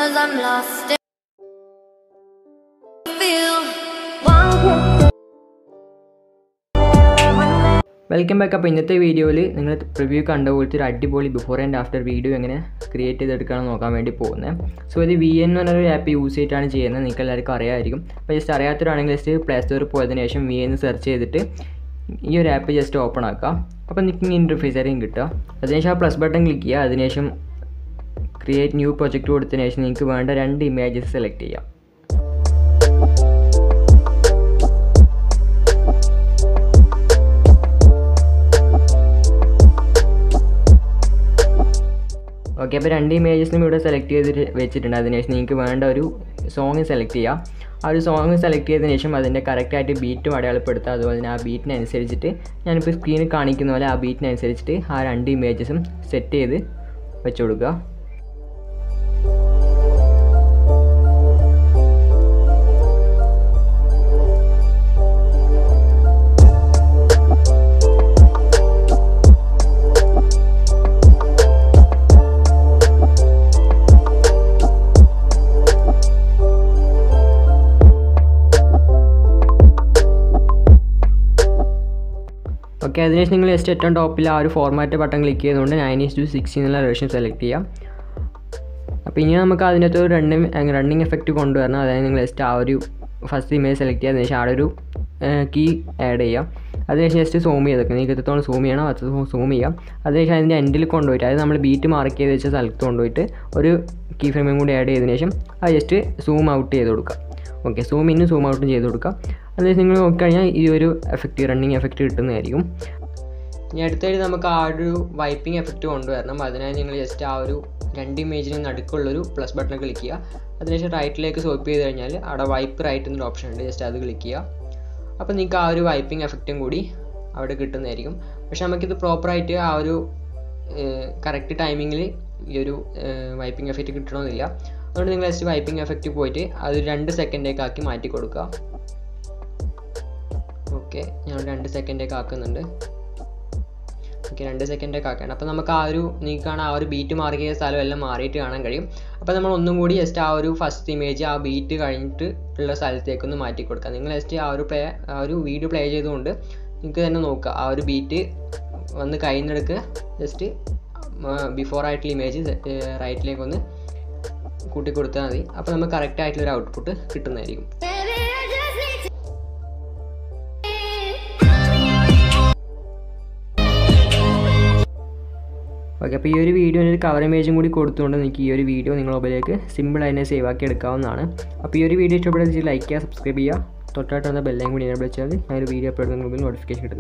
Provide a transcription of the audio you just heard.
Cause I'm lost in feel one kiss welcome back അപ്പോൾ ഇന്നത്തെ വീഡിയോയിൽ നിങ്ങൾ പ്രിവ്യൂ കണ്ട പോലത്തെ ഒരു അടിപൊളി ബിഫോർ ആൻഡ് ആഫ്റ്റർ വീഡിയോ എങ്ങനെ ക്രിയേറ്റ് ചെയ്തെടുക്കുകയാണെന്ന് നോക്കാൻ വേണ്ടി പോകുന്നത് സോ ഇത് വി എൻ എന്ന് പറഞ്ഞൊരു ആപ്പ് യൂസ് ചെയ്തിട്ടാണ് ചെയ്യുന്നത് നിങ്ങൾക്ക് എല്ലാവർക്കും അറിയാമായിരിക്കും അപ്പോൾ ജസ്റ്റ് അറിയാത്തവരാണെങ്കിൽ ജസ്റ്റ് പ്ലേ സ്റ്റോറിൽ പോയതിന് ശേഷം വി എന്ന് സെർച്ച് ചെയ്തിട്ട് ഈ ഒരു ആപ്പ് ജസ്റ്റ് ഓപ്പൺ ആക്കുക അപ്പോൾ നിങ്ങൾക്ക് ഇൻ്റർഫേസ് ആയിരിക്കും കിട്ടുക അതിനുശേഷം ആ പ്ലസ് ബട്ടൺ ക്ലിക്ക് ചെയ്യുക അതിനുശേഷം ക്രിയേറ്റ് ന്യൂ പ്രൊജക്റ്റ് കൊടുത്തതിന് ശേഷം നിങ്ങൾക്ക് വേണ്ട രണ്ട് ഇമേജസ് സെലക്ട് ചെയ്യാം ഓക്കെ അപ്പോൾ രണ്ട് ഇമേജസിനും ഇവിടെ സെലക്ട് ചെയ്തിട്ട് വെച്ചിട്ടുണ്ട് അതിനുശേഷം നിങ്ങൾക്ക് വേണ്ട ഒരു സോങ് സെലക്ട് ചെയ്യാം ആ ഒരു സോങ് സെലക്ട് ചെയ്തതിന് ശേഷം അതിൻ്റെ കറക്റ്റായിട്ട് ബീറ്റും അടയാളപ്പെടുത്തുക അതുപോലെ തന്നെ ആ ബീറ്റിനനുസരിച്ചിട്ട് ഞാനിപ്പോൾ സ്ക്രീനിൽ കാണിക്കുന്ന പോലെ ആ ബീറ്റിനനുസരിച്ചിട്ട് ആ രണ്ട് ഇമേജസും സെറ്റ് ചെയ്ത് വെച്ച് കൊടുക്കുക ഓക്കെ അതിനുശേഷം നിങ്ങൾ ജസ്റ്റ് ഏറ്റവും ടോപ്പിൽ ആ ഒരു ഫോർമാറ്റ് ബട്ടൺ ക്ലിക്ക് ചെയ്തുകൊണ്ട് നയൻ ഈസ് ടു സിക്സ് എന്നുള്ള റേഷൻ സെലക്ട് ചെയ്യാം അപ്പോൾ ഇനി നമുക്ക് അതിനകത്ത് ഒരു റണ്ണിങ് റണ്ണിങ് എഫക്റ്റ് കൊണ്ടുവരണം അതായത് നിങ്ങൾ ജസ്റ്റ് ആ ഒരു ഫസ്റ്റ് ഇമേജ് സെലക്ട് ചെയ്യുക അതിനുശേഷം അവിടെ ഒരു കീ ആഡ് ചെയ്യാം അതിനുശേഷം ജസ്റ്റ് സൂം ചെയ്തൊക്കെ നിങ്ങൾക്ക് എത്രത്തോളം സൂം ചെയ്യണം അത് സൂം ചെയ്യാം അതിനുശേഷം അതിൻ്റെ എൻഡിൽ കൊണ്ടുപോയിട്ട് അതായത് നമ്മൾ ബീറ്റ് മാർക്ക് ചെയ്ത് വെച്ച സ്ഥലത്ത് കൊണ്ടുപോയിട്ട് ഒരു കീ ഫ്രെയിമും കൂടി ആഡ് ചെയ്തതിന് ശേഷം അത് ജസ്റ്റ് സൂം ഔട്ട് ചെയ്ത് കൊടുക്കുക ഓക്കെ സൂം ഇന്നും സൂം ഔട്ടും ചെയ്ത് കൊടുക്കുക അതായത് നിങ്ങൾ നോക്കിക്കഴിഞ്ഞാൽ ഈ ഒരു എഫക്റ്റ് റണ്ണിങ് എഫക്റ്റ് കിട്ടുന്നതായിരിക്കും ഇനി അടുത്തായിട്ട് നമുക്ക് ആ ഒരു വൈപ്പിംഗ് എഫക്റ്റ് കൊണ്ടുവരണം അതിനായി നിങ്ങൾ ജസ്റ്റ് ആ ഒരു രണ്ട് ഇമേജിന് നടുക്കുള്ളൊരു പ്ലസ് ബട്ടൺ ക്ലിക്ക് ചെയ്യുക അതിനുശേഷം റൈറ്റിലേക്ക് സ്വൈപ്പ് ചെയ്ത് കഴിഞ്ഞാൽ അവിടെ വൈപ്പ് റൈറ്റ് എന്നൊരു ഓപ്ഷൻ ഉണ്ട് ജസ്റ്റ് അത് ക്ലിക്ക് ചെയ്യുക അപ്പോൾ നിങ്ങൾക്ക് ആ ഒരു വൈപ്പിംഗ് എഫക്റ്റും കൂടി അവിടെ കിട്ടുന്നതായിരിക്കും പക്ഷെ നമുക്കിത് പ്രോപ്പറായിട്ട് ആ ഒരു കറക്റ്റ് ടൈമിങ്ങിൽ ഈ ഒരു വൈപ്പിംഗ് എഫക്റ്റ് കിട്ടണമെന്നില്ല അതുകൊണ്ട് നിങ്ങൾ ജസ്റ്റ് വൈപ്പിംഗ് എഫക്റ്റ് പോയിട്ട് അത് രണ്ട് സെക്കൻഡേക്ക് ആക്കി മാറ്റി കൊടുക്കുക ഓക്കെ ഞാൻ രണ്ട് സെക്കൻഡേക്ക് ആക്കുന്നുണ്ട് ഓക്കെ രണ്ട് സെക്കൻഡൊക്കെ ആക്കണം അപ്പോൾ നമുക്ക് ആ ഒരു നീക്കാണ് ആ ഒരു ബീറ്റ് മാറിയ സ്ഥലം എല്ലാം മാറിയിട്ട് കാണാൻ കഴിയും അപ്പോൾ നമ്മൾ ഒന്നും കൂടി ജസ്റ്റ് ആ ഒരു ഫസ്റ്റ് ഇമേജ് ആ ബീറ്റ് കഴിഞ്ഞിട്ട് ഉള്ള സ്ഥലത്തേക്ക് ഒന്ന് മാറ്റി കൊടുക്കുക നിങ്ങൾ ജസ്റ്റ് ആ ഒരു പ്ലേ ആ ഒരു വീഡിയോ പ്ലേ ചെയ്തുകൊണ്ട് നിങ്ങൾക്ക് തന്നെ നോക്കുക ആ ഒരു ബീറ്റ് വന്ന് കഴിയുന്നിടക്ക് ജസ്റ്റ് ബിഫോർ ആയിട്ടുള്ള ഇമേജ് റൈറ്റിലേക്ക് ഒന്ന് കൂട്ടി കൊടുത്താൽ മതി അപ്പോൾ നമുക്ക് കറക്റ്റ് ആയിട്ടുള്ളൊരു ഔട്ട്പുട്ട് കിട്ടുന്നതായിരിക്കും Baby, I just need to okay അപ്പോൾ ഈ ഒരു വീഡിയോന് ഒരു കവർ ഇമേജും കൂടി കൊടുത്തുകൊണ്ട് നിങ്ങൾക്ക് ഈ ഒരു വീഡിയോ നിങ്ങളുടെ മൊബൈലിലേക്ക് സിമ്പിൾ അതിനെ സേവ് ആക്കി എടുക്കാവുന്നതാണ് അപ്പോൾ ഈ ഒരു വീഡിയോ ഇഷ്ടപ്പെടുന്ന ലൈക്ക് ചെയ്യുക സബ്സ്ക്രൈബ് ചെയ്യുക തൊട്ടായിട്ട് വന്ന ബെല്ലൈൻ കൂടി എന്നെ വിളിച്ചാൽ ഞാൻ ഒരു വീഡിയോ അപ്ലോഡ് ചെയ്യുന്ന മൊബൈൽ നോട്ടിഫിക്കേഷൻ കിട്ടും